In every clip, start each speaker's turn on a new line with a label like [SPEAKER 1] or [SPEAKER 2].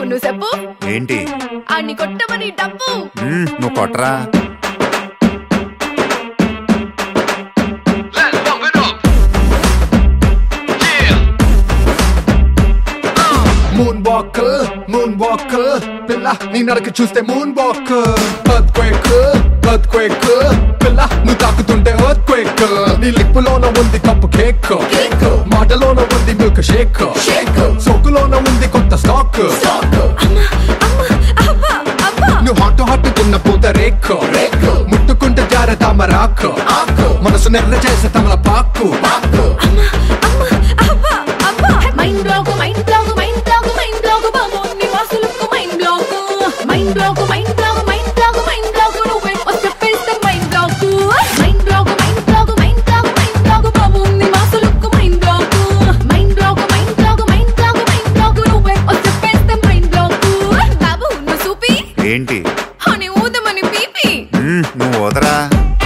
[SPEAKER 1] నువ్వు చెప్పు
[SPEAKER 2] ఏంటి
[SPEAKER 1] అన్ని కొట్టమని డబ్బు
[SPEAKER 2] మ్మ్, నువ్వు కొట్టరా
[SPEAKER 3] Let's bump it up. Yeah.
[SPEAKER 4] Moonwalker moonwalker పిల్ల నీ నడక చూస్తే moonwalker earthquake earthquake పిల్ల నువ్వు తాకుతుంటే ఎర్త్ క్వేక్ నీ లిప్పులోన ఉంది కప్పు కేక్ మాటలోన ఉంది మిల్క్ షేక్ సోకులోన ఉంది కొత్త స్టాక్
[SPEAKER 1] అబ్బా అబ్బా
[SPEAKER 4] నువ్వు హాట్ హాట్ తిన్న పూత రేక్ ముట్టుకుంటే జార తామరాకు మనసు నెర్ర చేసే తమల పాకు
[SPEAKER 1] అబ్బా అబ్బా mind block mind block mind block mind block బాబు నీ వాసులకు mind block mind block mind block mind block mind block నువ్వే చెప్పేస్తే mind block mind block mind block mind block mind block బాబు నీ వాసులకు mind block mind block mind block mind block mind block నువ్వే చెప్పేస్తే మైండ్ బ్లాక్ బాబు నువ్వు సూపి
[SPEAKER 2] ఏంటి
[SPEAKER 1] అని ఊదమని పీపీ
[SPEAKER 2] మ్మ్, నువ్వు వదరా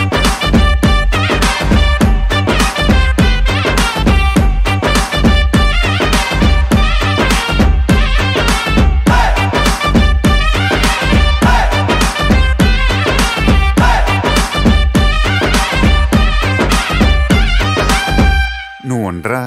[SPEAKER 2] నువ్వు ఉండరా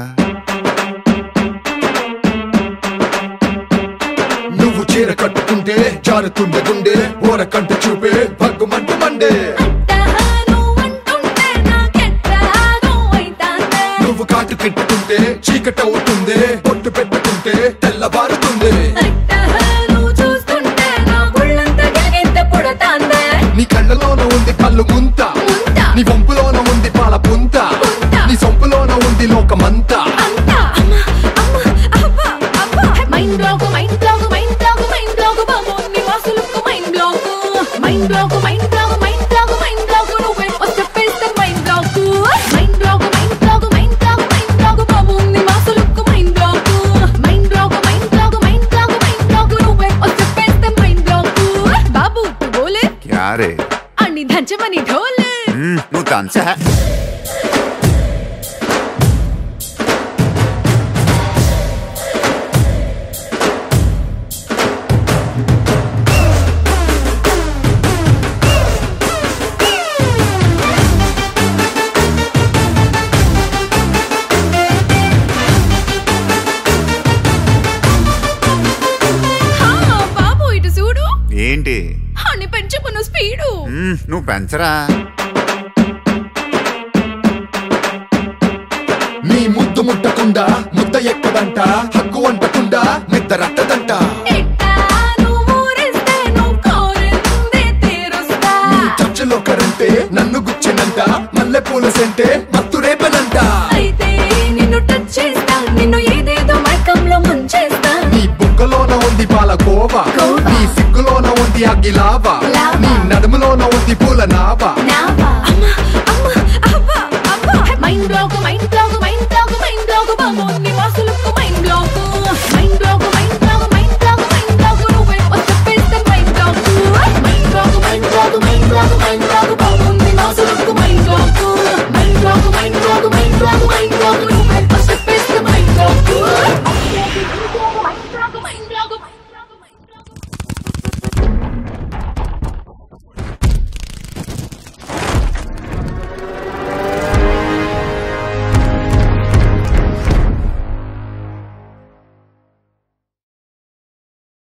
[SPEAKER 4] నువ్వు చీర కట్టుకుంటే జారుతుండే గుండె ఓర కంట చూపే భగ్గుమంటు మండే
[SPEAKER 1] అంటాను అంటుంటే నాకెట్టాగో అయితాందే
[SPEAKER 4] నువ్వు కాటు కెట్టుకుంటే చీకటవుతుంది పొట్టు పెట్టుకుంటే తెల్లబారుతుంది
[SPEAKER 1] అంటాను చూస్తుంటే నా గుళ్ళంతా గిలిగింత పుడతాందే
[SPEAKER 4] నీ కళ్ళలోన ఉంది కళ్ళు ముంత
[SPEAKER 1] ముంత.
[SPEAKER 4] నీ వంపులోన ఉంది పాల పుంత
[SPEAKER 1] పుంత.
[SPEAKER 4] నీ సొంపులోన ఉంది లోకమంతా
[SPEAKER 1] అంతా అమ్మ అమ్మ అబ్బా అబ్బా mind block mind block mind block mind block బాబు నీ వాసులకు mind block mind block mind block mind block mind block నువ్వే చెప్పేస్తే mind block mind block mind block mind block mind block బాబు నీ వాసులకు mind block mind block mind block mind block mind block నువ్వే చెప్పేస్తే మైండ్ బ్లాక్ బాబు తు బోలే
[SPEAKER 2] యారే
[SPEAKER 1] అన్ని దంచమని ఢోలే
[SPEAKER 2] మ్మ్, నువ్వు దంచా
[SPEAKER 1] హా బాబు ఇటు చూడు
[SPEAKER 2] ఏంటి
[SPEAKER 1] అని పెంచుకున్న స్పీడు
[SPEAKER 2] మ్మ్, నువ్వు పెంచరా
[SPEAKER 4] నీ ముద్దు ముట్టకుండా ముద్ద ఎక్కదంట హక్కు వంటకుండా నిద్ర రట్టదంట
[SPEAKER 1] ఎట్టాను ఊరిస్తే నువ్వు కోరిందే తీరుస్తా
[SPEAKER 4] నీ చర్చలో కరంటే నన్ను గుచ్చినంట మల్లె పూల సెంటే మత్తు రేపనంట
[SPEAKER 1] అయితే నిన్ను టచ్ చేస్తా నిన్ను ఏదేదో మైకంలో ముంచేస్తా
[SPEAKER 4] నీ బుక్కలోన ఉంది పాల కోవా
[SPEAKER 1] కోవా.
[SPEAKER 4] నీ సిగ్గులోన ఉంది అగ్గిలావా
[SPEAKER 1] లావా.
[SPEAKER 4] నీ నడుములోన ఉంది పూల నావా
[SPEAKER 1] నావా అమ్మ అమ్మ అబ్బా అబ్బా mind block mind block mind block mind block బాబు